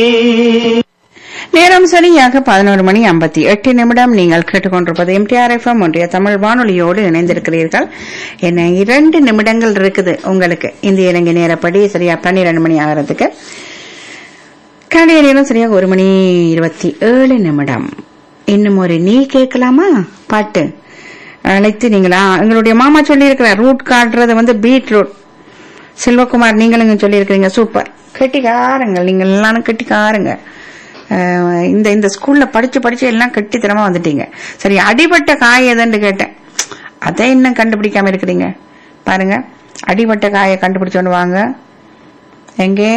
நேரம் சரியாக பதினோரு மணி ஐம்பத்தி எட்டு நிமிடம் நீங்கள் கேட்டுக்கொண்டிருப்பது எம்டிஆர் எஃப்எம் ஒன்றிய தமிழ் வானொலியோடு இணைந்திருக்கிறீர்கள் என்ன இரண்டு நிமிடங்கள் இருக்குது உங்களுக்கு இந்திய இலங்கை நேரப்படி சரியா பன்னிரண்டு மணி ஆகிறதுக்கு கடைய நேரம் சரியாக ஒரு மணி இருபத்தி ஏழு நிமிடம் இன்னும் ஒரு நீ கேட்கலாமா பாட்டு அழைத்து நீங்களா எங்களுடைய மாமா சொல்லியிருக்கிறார் ரூட் காட்டுறது வந்து பீட் ரூட் செல்வகுமார் நீங்களுங்க சொல்லியிருக்கிறீங்க சூப்பர் கெட்டிக்காரங்கள் நீங்கள் எல்லாரும் கெட்டிக்காரங்க அஹ் இந்த இந்த ஸ்கூல்ல படிச்சு படிச்சு எல்லாம் கெட்டித்தனமா வந்துட்டீங்க சரி அடிபட்ட காய் எதுன்னு கேட்டேன் அதை இன்னும் கண்டுபிடிக்காம இருக்கிறீங்க பாருங்க அடிபட்ட காயை கண்டுபிடிச்சோன்னு வாங்க எங்கே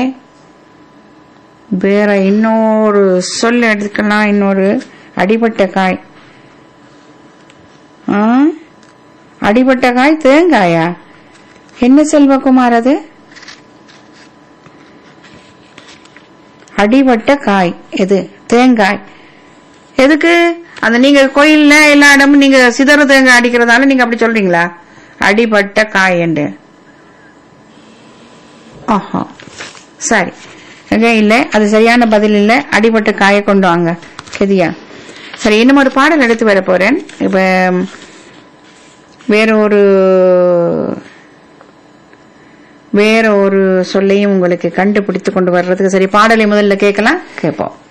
வேற இன்னொரு சொல் எடுத்துக்கலாம் இன்னொரு அடிபட்ட காய் ஆ? அடிபட்ட காய் தேங்காயா என்ன செல்வகுமார் அது அடிபட்ட காய் எது தேங்காய் எதுக்கு அந்த நீங்க கோயில்ல எல்லா இடமும் நீங்க சிதற தேங்காய் அடிக்கிறதால நீங்க அப்படி சொல்றீங்களா அடிபட்ட காய் என்று ஆஹா சரி எங்க இல்ல அது சரியான பதில் இல்ல அடிபட்ட காயை கொண்டு வாங்க கெதியா சரி இன்னும் ஒரு பாடல் எடுத்து வர போறேன் இப்ப வேற ஒரு வேற ஒரு சொல்லையும் உங்களுக்கு கண்டுபிடித்து கொண்டு வர்றதுக்கு சரி பாடலை முதல்ல கேட்கலாம் கேட்போம்